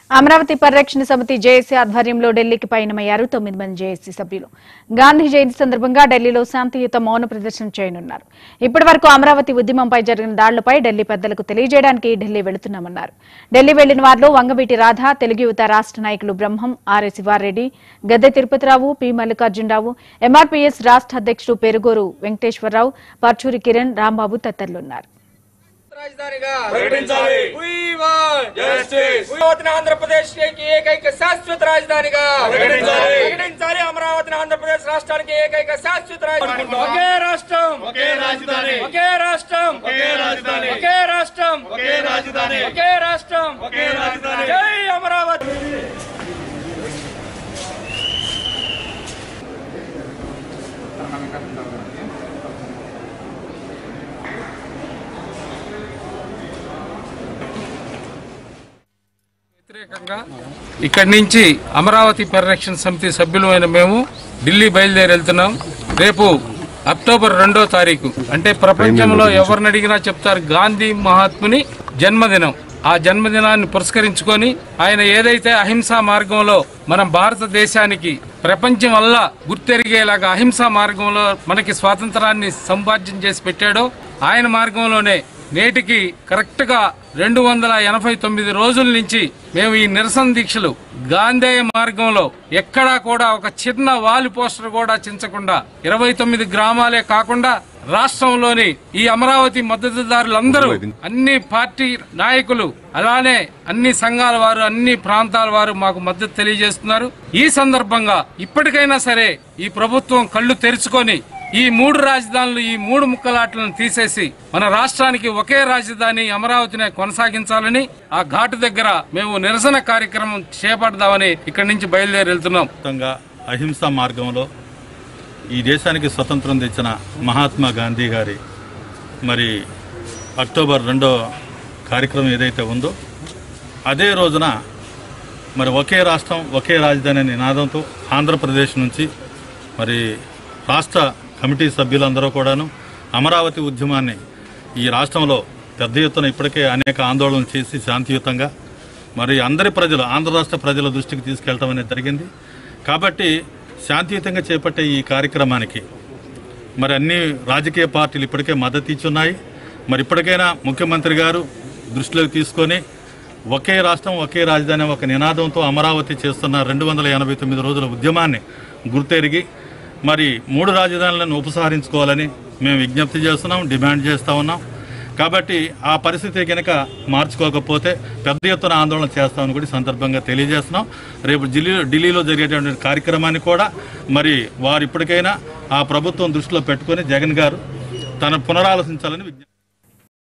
అమరావతి పరిరక్షణ సమితి జేఏసీ ఆధ్వర్యంలో ఢిల్లీకి పయనమయ్యారు తొమ్మిది మంది జేఏసీ సభ్యులు గాంధీ జయంతి సందర్భంగా ఢిల్లీలో శాంతియుత మౌన ప్రదర్శన చేయనున్నారు ఇప్పటి వరకు అమరావతి ఉద్యమంపై జరిగిన దాడులపై ఢిల్లీ పెద్దలకు తెలియజేయడానికి ఢిల్లీ వెళుతున్నామన్నారు ఢిల్లీ వెళ్లిన వారిలో వంగవీటి రాధ తెలుగు యువత రాష్ట్ర నాయకులు Brahmam R A Siva Reddy Gadde Tirupathi Rao P Mallikarjuna Rao MRPS రాష్ట్ర అధ్యక్షుడు పెరుగూరు వెంకటేశ్వరరావు పర్చూరి కిరణ్ రాంబాబు తదితరులున్నారు రాజధానిగా ప్రకటించాలి We want Justice. అమరావతిని ఆంధ్రప్రదేశ్ కి ఏకైక శాశ్వత రాజధానిగా ప్రకటించాలి. ప్రకటించాలి అమరావతిని ఆంధ్రప్రదేశ్ రాష్ట్రానికి ఏకైక శాశ్వత రాజధాని ఒకే రాష్ట్రం ఒకే రాజధాని ఒకే రాష్ట్రం ఒకే రాజధాని ఒకే రాష్ట్రం ఒకే రాజధాని ఒకే రాష్ట్రం ఒకే రాజధాని జై అమరావతి వ్యతిరేకంగా ఇక్కడి నుంచి అమరావతి పరిరక్షణ సమితి సభ్యులమైన మేము ఢిల్లీ బయలుదేరి వెళ్తున్నాం రేపు అక్టోబర్ రెండో తారీఖు అంటే ప్రపంచంలో ఎవరిని అడిగినా చెప్తారు గాంధీ మహాత్ముని జన్మదినం ఆ జన్మదినాన్ని పురస్కరించుకొని ఆయన ఏదైతే అహింసా మార్గంలో మన భారతదేశానికి ప్రపంచం వల్ల గుర్తెరిగేలాగా అహింసా మార్గంలో మనకి స్వాతంత్రాన్ని సంపాద్యం చేసి పెట్టాడో ఆయన మార్గంలోనే నేటికి కరెక్ట్ గా రెండు వందల ఎనభై తొమ్మిది రోజుల నుంచి మేము ఈ నిరసన దీక్షలు గాంధేయ మార్గంలో ఎక్కడా కూడా ఒక చిన్న వాలి పోస్టర్ కూడా చించకుండా ఇరవై తొమ్మిది గ్రామాలే కాకుండా రాష్ట్రంలోని ఈ అమరావతి మద్దతుదారులందరూ అన్ని పార్టీ నాయకులు అలానే అన్ని సంఘాల వారు అన్ని ప్రాంతాల వారు మాకు మద్దతు తెలియజేస్తున్నారు ఈ సందర్భంగా ఇప్పటికైనా సరే ఈ ప్రభుత్వం కళ్ళు తెరుచుకొని ఈ మూడు రాజధానులు ఈ మూడు ముక్కలాట్లను తీసేసి మన రాష్ట్రానికి ఒకే రాజధాని అమరావతినే కొనసాగించాలని ఆ ఘాటు దగ్గర మేము నిరసన కార్యక్రమం చేపడదామని ఇక్కడి నుంచి బయలుదేరి వెళ్తున్నాం మొత్తంగా అహింసా మార్గంలో ఈ దేశానికి స్వతంత్రం తెచ్చిన మహాత్మా గాంధీ గారి మరి అక్టోబర్ రెండో కార్యక్రమం ఏదైతే ఉందో అదే రోజున మరి ఒకే రాష్ట్రం ఒకే రాజధాని అనే నినాదంతో ఆంధ్రప్రదేశ్ నుంచి మరి రాష్ట్ర కమిటీ సభ్యులందరూ కూడాను అమరావతి ఉద్యమాన్ని ఈ రాష్ట్రంలో పెద్ద ఎత్తున ఇప్పటికే అనేక ఆందోళనలు చేసి శాంతియుతంగా మరి అందరి ప్రజలు ఆంధ్ర రాష్ట్ర ప్రజల దృష్టికి తీసుకెళ్ళటం అనేది జరిగింది కాబట్టి శాంతియుతంగా చేపట్టే ఈ కార్యక్రమానికి మరి అన్ని రాజకీయ పార్టీలు ఇప్పటికే మద్దతు ఇచ్చున్నాయి మరి ఇప్పటికైనా ముఖ్యమంత్రి గారు దృష్టిలోకి తీసుకొని ఒకే రాష్ట్రం ఒకే రాజధాని ఒక నినాదంతో అమరావతి చేస్తున్న రెండు వందల ఎనభై తొమ్మిది రోజుల ఉద్యమాన్ని గుర్తెరిగి మరి మూడు రాజధానులను ఉపసంహరించుకోవాలని మేము విజ్ఞప్తి చేస్తున్నాం డిమాండ్ చేస్తూ ఉన్నాం కాబట్టి ఆ పరిస్థితి కనుక మార్చుకోకపోతే పెద్ద ఎత్తున ఆందోళన చేస్తామని కూడా ఈ సందర్భంగా తెలియజేస్తున్నాం రేపు ఢిల్లీలో ఢిల్లీలో జరిగేటువంటి కార్యక్రమాన్ని కూడా మరి వారు ఇప్పటికైనా ఆ ప్రభుత్వం దృష్టిలో పెట్టుకొని జగన్ గారు తన పునరాలోచించాలని విజ్ఞప్తి